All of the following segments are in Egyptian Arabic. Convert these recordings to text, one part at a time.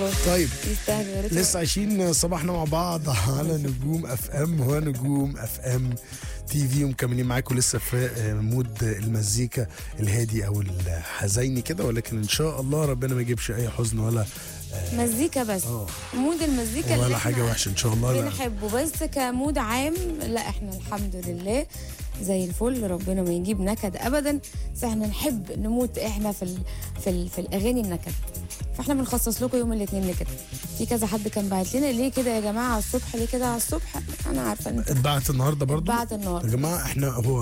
والله طيب يستاهلوا يا ريت لسه عايشين صباحنا مع بعض على نجوم اف ام ونجوم اف ام تي في ومكملين معاكم لسه في مود المزيكا الهادي او الحزيني كده ولكن ان شاء الله ربنا ما يجيبش اي حزن ولا مزيكا بس اه مود المزيكا اللي ولا احنا حاجه وحشه ان شاء الله لا. بنحبه بس كمود عام لا احنا الحمد لله زي الفل ربنا ما يجيب نكد ابدا بس احنا نحب نموت احنا في ال في ال في الاغاني النكد فاحنا بنخصص لكم يوم الاثنين لكده في كذا حد كان باعت لنا ليه كده يا جماعه على الصبح ليه كده على الصبح انا عارفه ان اتبعت النهارده برضو بعد يا النهارده جماعه احنا هو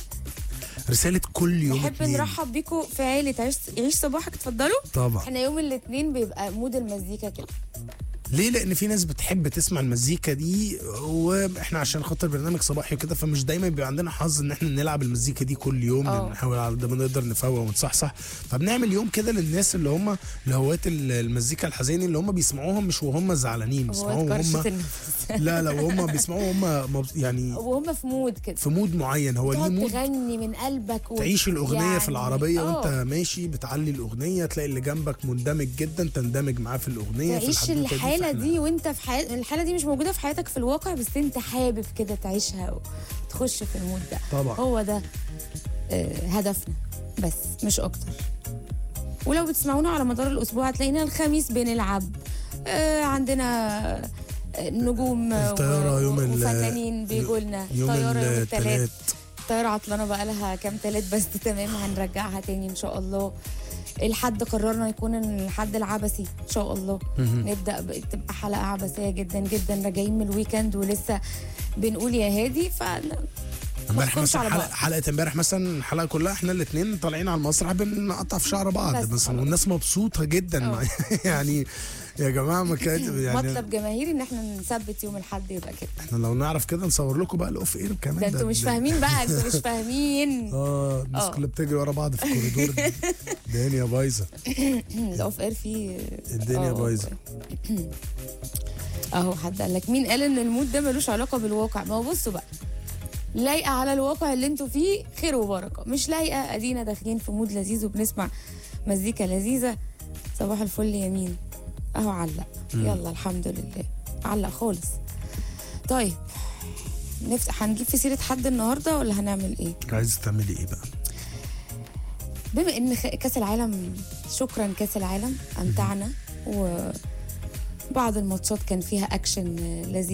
رساله كل يوم نحب اتنين. نرحب بيكم في عيله عيش عيش صباحك اتفضلوا طبعا احنا يوم الاثنين بيبقى مود المزيكا كده ليه لان في ناس بتحب تسمع المزيكا دي واحنا عشان خاطر برنامج صباحي وكده فمش دايما بيبقى عندنا حظ ان احنا نلعب المزيكا دي كل يوم اه. بنحاول على قد ما نقدر نفوق ونصحصح فبنعمل يوم كده للناس اللي هم لهواة المزيكا الحزيني اللي هم بيسمعوهم مش وهم زعلانين هو بيسمعوهم كرشة هم النفس لا لا وهم بيسمعوهم هم مب- يعني وهم في مود كده في مود معين هو ليه تقعد مود تغني من قلبك و... تعيش الاغنيه يعني في العربيه اه. وانت ماشي بتعلي الاغنيه تلاقي اللي جنبك مندمج جدا تندمج معاه في الاغنيه في تعيش الحدوتة الحالة فاحنا- دي وانت في حياة الحالة دي مش موجودة في حياتك في الواقع بس انت حابب كده تعيشها وتخش في المود ده طبعا. هو ده آه، هدفنا بس مش اكتر ولو بتسمعونا على مدار الاسبوع هتلاقينا الخميس بنلعب آه، عندنا آه، نجوم آه، الطيارة و- يوم ال- وفنانين بيجوا لنا يوم طيارة يوم الثلاث الثلاث الطيارة عطلانة بقى لها كام تلات بس تمام هنرجعها تاني ان شاء الله الحد قررنا يكون الحد العبثي ان شاء الله نبدا ب- تبقى حلقه عبثيه جدا جدا راجعين من الويكند ولسه بنقول يا هادي ف امبارح ما مثلا على حلقه, بعض. حلقه امبارح مثلا الحلقه كلها احنا الاثنين طالعين على المسرح بنقطع في شعر بعض بس بس خلاص. والناس مبسوطه جدا اه. يعني يا جماعه ما كانت يعني مطلب جماهيري ان احنا نثبت يوم الحد يبقى كده احنا لو نعرف كده نصور لكم بقى الاوف اير كمان ده انتوا مش فاهمين بقى انتوا مش فاهمين اه الناس اه. كلها بتجري ورا بعض في الكوريدور الدنيا بايظه الاوف اير فيه الدنيا اه، بايظه اهو حد قال لك مين قال ان المود ده ملوش علاقه بالواقع ما هو بصوا بقى لايقه على الواقع اللي انتوا فيه خير وبركه مش لايقه ادينا داخلين في مود لذيذ وبنسمع مزيكا لذيذه صباح الفل يمين اهو علق يلا الحمد لله علق خالص طيب نفتح هنجيب في سيره حد النهارده ولا هنعمل ايه عايزه تعملي ايه بقى بما ان خ- كاس العالم شكرا كاس العالم امتعنا وبعض الماتشات كان فيها اكشن لذيذ